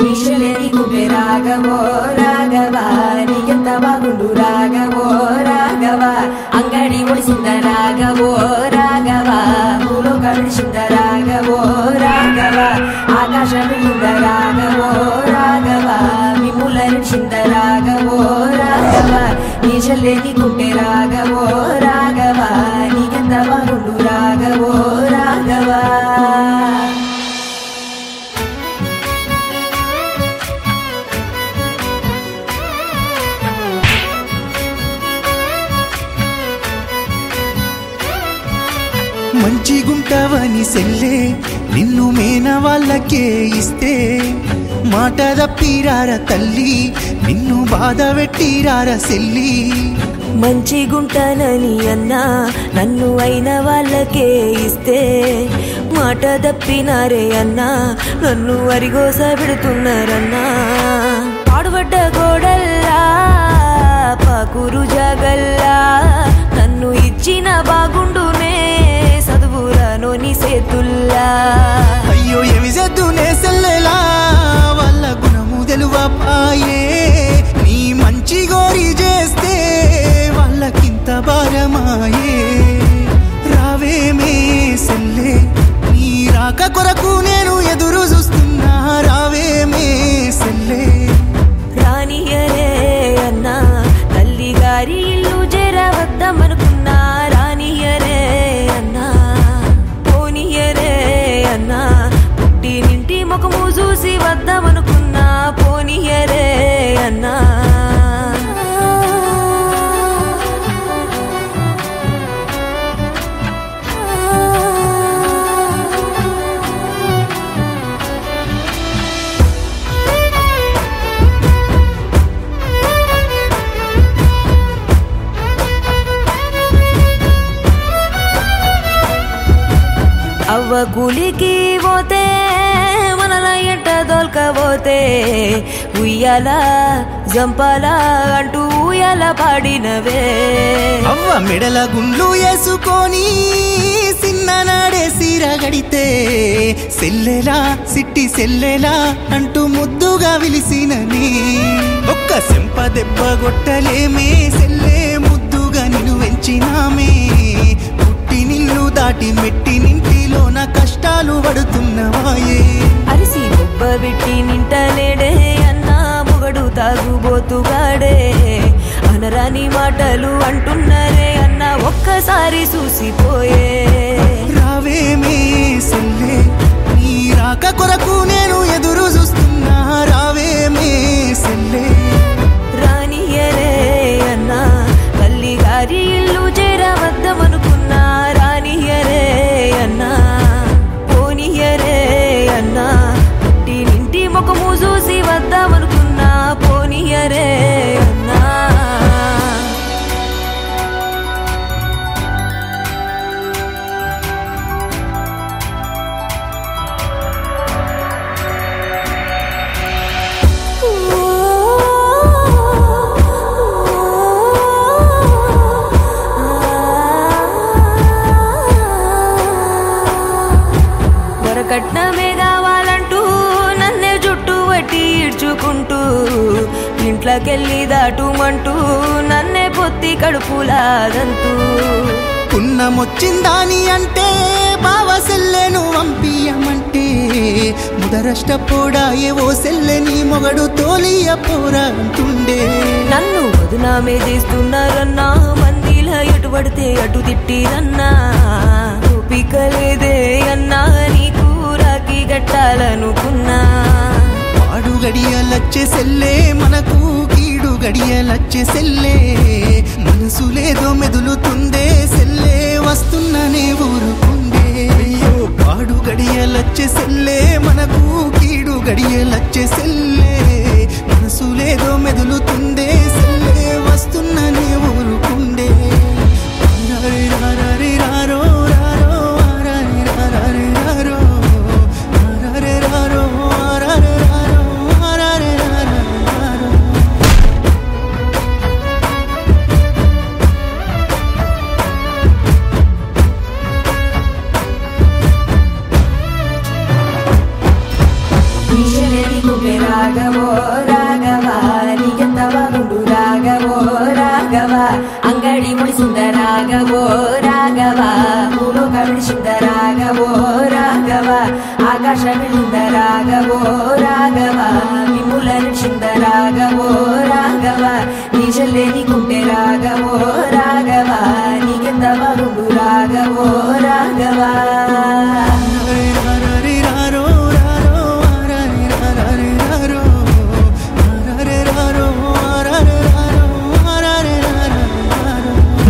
ఈశలేని గుండె రాగవో రాఘవ నీకెంత బాగుండు రాగవో రాఘవ అంగడి ఒడిసింద రాగవో రాఘవ పూలో కడిసింద రాగవో రాఘవ ఆకాశం ఇంద రాగవో రాఘవ మిమ్ముల నిడిసింద రాగవో రాఘవ ఈశలేని గుండె రాగవో రాఘవ నీకెంత బాగుండు రాగవో రాఘవ మంచిగుంటావని సెల్లే నిన్ను మేన వాళ్ళకే ఇస్తే మాట తప్పిరార తల్లి నిన్ను బాధ పెట్టిరార సెల్లి మంచిగుంటానని అన్నా నన్ను అయిన వాళ్ళకే ఇస్తే మాట తప్పినారే అన్నా నన్ను అరిగోస పెడుతున్నారన్నా పాడుబడ్డ గోడల్లా పాకురు జాగల్లా నన్ను ఇచ్చిన బాగుండునే చదువురానోని సేతుల్లా అయ్యో ఏమి చేద్దునే సెల్లెలా వాళ్ళ గుణము తెలువపాయే నీ మంచి గోరి చేస్తే వాళ్ళకింత భారమాయే రావేమే సెల్లే నీ రాక కొరకు నేను ఎదురు చూస్తున్నా రావేమే సెల్లే రానియరే అన్నా తల్లి గారి ఇల్లు చేరవద్దామనుకున్నా రానియరే అన్నా పోనీయరే అన్నా పుట్టి నింటి ముఖము చూసి వద్దామనుకున్నా పోనీయరే అన్నా అవ్వ కూలికి పోతే మనల ఎంట దొల్కపోతే ఉయ్యాల జంపాల అంటూ ఉయ్యాల పాడినవే అవ్వ మెడల గుండ్లు వేసుకొని సిన్ననాడే సిరగడితే సెల్లెలా సిట్టి సెల్లెలా అంటూ ముద్దుగా విలిసినని ఒక్క సెంప దెబ్బ కొట్టలేమే సెల్లే ముద్దుగా నిన్ను వెంచినామే పుట్టి నిల్లు దాటి మెట్టి నింటిలోన కష్టాలు పడుతున్నవాయే అరిసి బొబ్బ పెట్టి నింటలేడే అన్నా మొగడు తాగుబోతుగాడే అనరాని మాటలు అంటున్నారే అన్న ఒక్కసారి చూసిపోయే రావేమే సెల్లే నీ రాక కొరకు నేను ఎదురు చూస్తున్నా రావేమే సెల్లే రానియరే అన్నా తల్లి గారి ఇల్లు చేరవద్దమనుకున్నా రానియరే అన్నా పోనీయరే అన్నా పుట్టి నింటి ముఖము చూసి వద్దామనుకున్నా పోనీయరే అన్నా వరకట్నమే కావాలంటూ నన్నే జుట్టు పట్టి ఈడ్చుకుంటూ ఇంట్లోకెళ్ళి దాటుమంటూ నన్నే పొత్తి కడుపులాదంతూ పున్నమొచ్చిందాని అంటే బావ సెల్లెను పంపియమంటే ముదరష్ట పోడాయే ఓ సెల్లెని మొగడు తోలియ పోరా అంటుండే నన్ను వదునామే తీస్తున్నారన్నా మందిలా ఎటు పడితే అటు తిట్టిరన్నా ఓపిక లేదే అన్నా నీకు రాకి గట్టాలనుకున్నా వాడు గడియలచ్చే సెల్లే మనకు కీడు గడియలచ్చే సెల్లే మనసు లేదో మెదులుతుందే సెల్లే వస్తున్ననే ఊరుకుండే అయ్యో వాడు గడియలచ్చే సెల్లే మనకు కీడు గడియలచ్చే సెల్లే మనసు లేదో మెదులుతుందే సెల్లే వస్తున్ననే ఊరుకుండే రారి రారి రారో రారో రారి రారి రారో రారి రారో రారి రారో రారి రారో ఈశలేని గుండె రాగవో రాఘవ ఆకాశమింద రాఘవో రాఘవ మిమ్ముల నడిచింద రాఘవో రాఘవ నీజల్లే నీకుంటే రాఘవో రాఘవ నీకెంత బాగుండు రాఘవో రాఘవ రారరిరారో, రారో, రారరిరారరిరారో, రారరిరారో, రారరిరారో, రారరిరారరిరారో.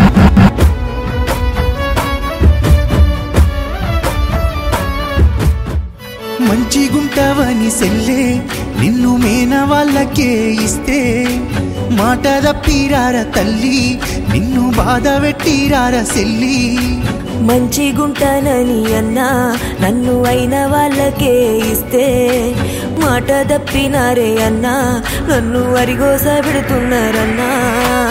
మంచిగుంటావని సెల్లే నిన్ను మేన వాళ్ళకే ఇస్తే మాట తప్పిరార తల్లి నిన్ను బాధ పెట్టిరార సెల్లి మంచిగుంటానని అన్నా నన్ను అయిన వాళ్ళకే ఇస్తే మాట తప్పినారే అన్నా నన్ను వరిగోస పెడుతున్నారన్నా